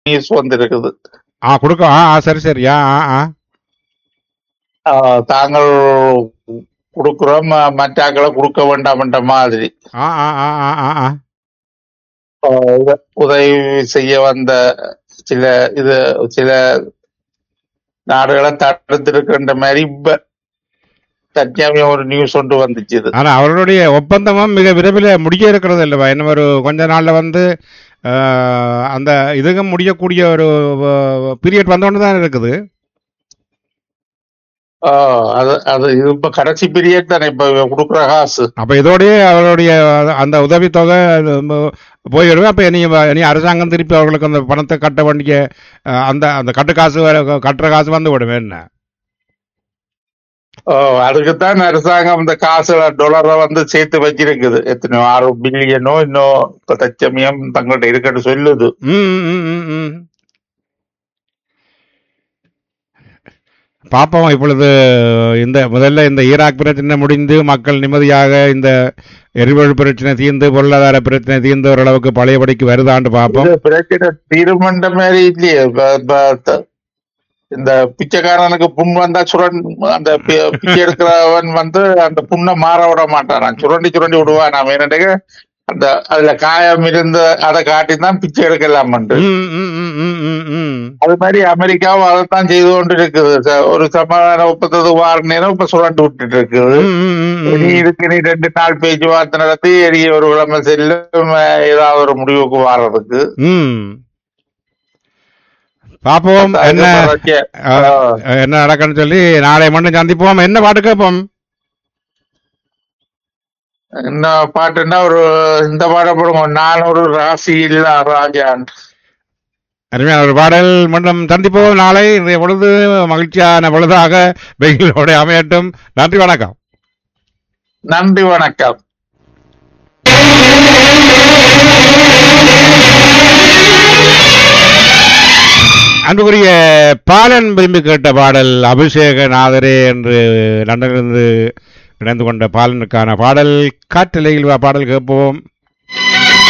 News வந்திருக்குது ஆ கொடுக்க ஆ ஆ, சரி சரி ஆ ஆ ஆ ஆஹ் தாங்கள் கொடுக்குறோம் ம- மற்றாக்களை கொடுக்க வேண்டாம்ன்ற மாதிரி ஆ ஆ ஆ ஆ ஆ ஆ ஆஹ் உத- உதவி செய்ய வந்த சில இது சில நாடுகளை தடுத்திருக்கின்ற மாதிரி இப்ப தற்சமயம் ஒரு நியூஸ் ஒன்று வந்துச்சு இது ஆனா அவர்களுடைய ஒப்பந்தமும் மிக விரைவில் முடிய இருக்கிறது இல்லவா இன்னும் ஒரு கொஞ்ச நாள்ல வந்து அஹ், அந்த இதுங்க முடியக்கூடிய ஒரு பீரியட் வந்தோன்னு தான் இருக்குது ஆஹ் அது அது இது இப்ப கடைசி பீரியட் தானே இப்ப கொடுக்குற காசு அப்ப இதோடய அவருடைய அந்த உதவித்தொகை அது ம- போயிடும் அப்ப இனி இனி அரசாங்கம் திருப்பி அவர்களுக்கு அந்த பணத்தை கட்ட வேண்டிய அஹ், அந்த அந்த கட்டு காசு வர- கட்டுற காசு வந்து விடும் என்ன ஆஹ் அதுக்குத்தான் அரசாங்கம் இந்த காசு டாலரை வந்து சேர்த்து வச்சிருக்குது எத்தனையோ ஆறு பில்லியனோ இன்னும் இப்ப தற்சமயம் தங்கள்ட்ட இருக்கட்டு சொல்லுது ம், ம், ம், ம். பார்ப்போம் இப்பொழுது இந்த முதல்ல இந்த ஈராக் பிரச்சனை முடிந்து மக்கள் நிம்மதியாக இந்த எரிபொருள் பிரச்சனை தீர்ந்து பொருளாதார பிரச்சனை தீர்ந்து ஓரளவுக்கு பழையபடிக்கு வருதான்னு பார்ப்போம் இது பிரச்சனை தீர்மன்ற மாதிரி இல்லையே இப்ப- இப்ப த- இந்த பிச்சைக்காரனுக்கு புண் வந்தா சுரண் அந்த பி- பிச்சை எடுக்கிறவன் வந்து அந்த புண்ணை மாற விட மாட்டான் சுரண்டி சுரண்டி விடுவான் நாம என்னட்டு அந்த அதுல காயம் இருந்து அதை காட்டி தான் பிச்சை எடுக்கலாம் ம், ம், ம், ம், ம், ம். அது மாதிரி அமெரிக்காவும் அதைத்தான் செய்து கொண்டு இருக்குது ச- ஒரு சமாதான ஒப்பந்தத்துக்கு வார நேரம் இப்ப சுரண்டு விட்டுட்டு இருக்குது ம், ம், ம், ம். இனி இதுக்கு நீ ரெண்டு நாள் பேச்சுவார்த்தை நடத்தி எரிய ஒரு விளம்ப செல்லும் அஹ், ஏதாவது ஒரு முடிவுக்கு வாரதுக்கு ம். பார்ப்போம் என்ன அதுக்கு அஹ், என்ன நடக்குன்னு சொல்லி நாளை மட்டும் சந்திப்போம் என்ன பாட்டு கேட்போம் என்ன பாட்டுன்னா ஒரு இந்த பாட்டை போடுங்க நான் ஒரு ராசி இல்ல ராஜான் அருமையான ஒரு பாடல் மட்டும் சந்திப்போம் நாளை இன்றைய பொழுது மகிழ்ச்சியான பொழுதாக வெயிலோடு அமையட்டும் நன்றி வணக்கம் நன்றி வணக்கம் அன்புக்குரிய பாலன் விரும்பி கேட்ட பாடல் அபிஷேக நாதரே என்று லண்டனிலிருந்து இணைந்து கொண்ட பாலனுக்கான பாடல் காற்றலையில் வா பாடல் கேட்போம்